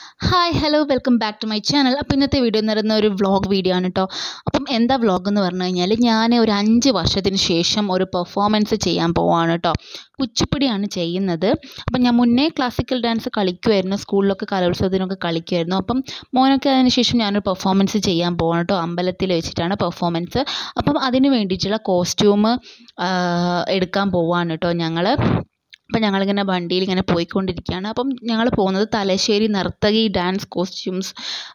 hi hello welcome back to my channel അപ്പോൾ ഇന്നത്തെ video എന്ന് പറയുന്ന ഒരു വ്ളോഗ് വീഡിയോ ആണ് കേട്ടോ അപ്പം എന്താ വ്ളോഗ് എന്ന് പറഞ്ഞു കഴിഞ്ഞാൽ ഞാൻ ഒരു അഞ്ച് വർഷത്തിന് ശേഷം ഒരു പെർഫോമൻസ് ചെയ്യാൻ പോവാണ് കേട്ടോ കുച്ചിപ്പുടിയാണ് ചെയ്യുന്നത് അപ്പം ഞാൻ മുന്നേ ക്ലാസിക്കൽ ഡാൻസ് കളിക്കുമായിരുന്നു സ്കൂളിലൊക്കെ കലോത്സവത്തിനൊക്കെ കളിക്കുമായിരുന്നു അപ്പം മോനൊക്കെ അതിന് ശേഷം ഞാനൊരു പെർഫോമൻസ് ചെയ്യാൻ പോവാണ് കേട്ടോ അമ്പലത്തിൽ വെച്ചിട്ടാണ് പെർഫോമൻസ് അപ്പം അതിന് വേണ്ടിയിട്ടുള്ള കോസ്റ്റ്യൂം എടുക്കാൻ പോവാണ് കേട്ടോ ഞങ്ങൾ അപ്പം ഞങ്ങളിങ്ങനെ വണ്ടിയിൽ ഇങ്ങനെ പോയിക്കൊണ്ടിരിക്കുകയാണ് അപ്പം ഞങ്ങൾ പോകുന്നത് തലശ്ശേരി നർത്തകി ഡാൻസ് കോസ്റ്റ്യൂംസ്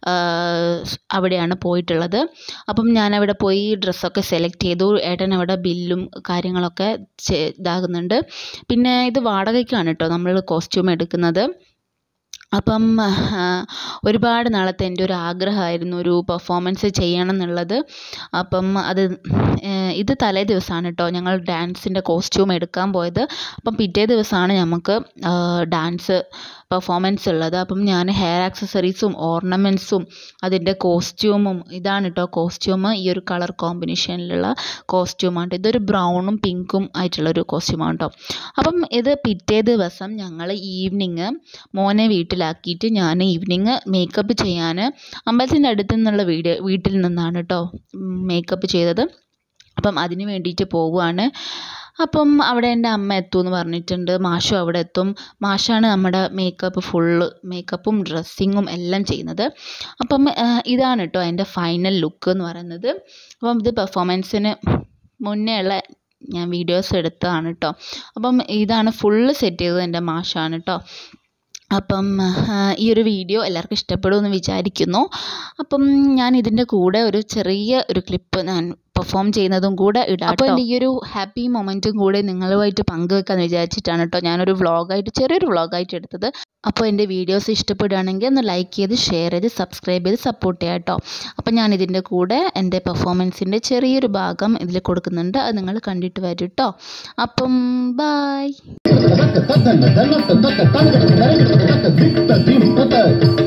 അവിടെയാണ് പോയിട്ടുള്ളത് അപ്പം ഞാനവിടെ പോയി ഡ്രസ്സൊക്കെ സെലക്ട് ചെയ്തു ഏട്ടൻ അവിടെ ബില്ലും കാര്യങ്ങളൊക്കെ ചെ- ഇതാകുന്നുണ്ട് പിന്നെ ഇത് വാടകയ്ക്കാണ് കേട്ടോ നമ്മൾ കോസ്റ്റ്യൂം എടുക്കുന്നത് അപ്പം ആ, ഒരുപാട് നാളത്തെ എൻ്റെ ഒരു ആഗ്രഹമായിരുന്നു ഒരു പെർഫോമൻസ് ചെയ്യണം എന്നുള്ളത് അപ്പം അത് ഏഹ്, ഇത് തലേ ദിവസമാണ് കേട്ടോ ഞങ്ങൾ ഡാൻസിൻ്റെ കോസ്റ്റ്യൂം എടുക്കാൻ പോയത് അപ്പം പിറ്റേ ദിവസമാണ് നമുക്ക് ഡാൻസ് പെർഫോമൻസ് ഉള്ളത് അപ്പം ഞാൻ ഹെയർ ആക്സസറീസും ഓർണമെൻറ്റ്സും അതിൻ്റെ കോസ്റ്റ്യൂമും ഇതാണ് കേട്ടോ കോസ്റ്റ്യൂം ഈ ഒരു കളർ കോമ്പിനേഷനിലുള്ള കോസ്റ്റ്യൂമാണ് ഇതൊരു ബ്രൗണും പിങ്കും ആയിട്ടുള്ളൊരു കോസ്റ്റ്യൂമാണ് കേട്ടോ അപ്പം ഇത് പിറ്റേ ദിവസം ഞങ്ങൾ ഈവനിങ് മോനെ വീട്ടിലാക്കിയിട്ട് ഞാൻ ഈവനിങ് മേക്കപ്പ് ചെയ്യാൻ അമ്പലത്തിൻ്റെ അടുത്ത് നിന്നുള്ള വീട് വീട്ടിൽ നിന്നാണ് കേട്ടോ മേക്കപ്പ് ചെയ്തത് അപ്പം അതിന് വേണ്ടിയിട്ട് പോവുകയാണ് അപ്പം അവിടെ എൻ്റെ അമ്മ എത്തുമെന്ന് പറഞ്ഞിട്ടുണ്ട് മാഷും അവിടെ എത്തും മാഷാണ് നമ്മുടെ മേക്കപ്പ് ഫുള്ള് മേക്കപ്പും ഡ്രസ്സിങ്ങും എല്ലാം ചെയ്യുന്നത് അപ്പം ആ, ഇതാണ് കേട്ടോ എൻ്റെ ഫൈനൽ ലുക്ക് എന്ന് പറയുന്നത് അപ്പം ഇത് പെർഫോമൻസിന് മുന്നേ ഉള്ള ഞാൻ വീഡിയോസ് എടുത്തതാണ് കേട്ടോ അപ്പം ഇതാണ് ഫുള്ള് സെറ്റ് ചെയ്തത് എൻ്റെ മാഷാണ് കേട്ടോ അപ്പം ആ, ഈ ഒരു വീഡിയോ എല്ലാവർക്കും ഇഷ്ടപ്പെടുമെന്ന് വിചാരിക്കുന്നു അപ്പം ഞാൻ ഇതിൻ്റെ കൂടെ ഒരു ചെറിയ ഒരു ക്ലിപ്പ് ഞാൻ പെർഫോം ചെയ്യുന്നതും കൂടെ ഇടാം അപ്പോൾ ഈ ഒരു ഹാപ്പി മൊമെൻറ്റും കൂടെ നിങ്ങളുമായിട്ട് പങ്കുവെക്കാമെന്ന് വിചാരിച്ചിട്ടാണ് കേട്ടോ ഞാനൊരു വ്ളോഗായിട്ട് ചെറിയൊരു വ്ളോഗായിട്ട് എടുത്തത് അപ്പോൾ എൻ്റെ വീഡിയോസ് ഇഷ്ടപ്പെടുകയാണെങ്കിൽ ഒന്ന് ലൈക്ക് ചെയ്ത് ഷെയർ ചെയ്ത് സബ്സ്ക്രൈബ് ചെയ്ത് സപ്പോർട്ട് ചെയ്യാം കേട്ടോ അപ്പം ഞാൻ ഇതിൻ്റെ കൂടെ എൻ്റെ പെർഫോമൻസിൻ്റെ ചെറിയൊരു ഭാഗം ഇതിൽ കൊടുക്കുന്നുണ്ട് അത് നിങ്ങൾ കണ്ടിട്ട് വരും കേട്ടോ അപ്പം ബായ് تك تك تك تك تك تك تك تك تك تك تك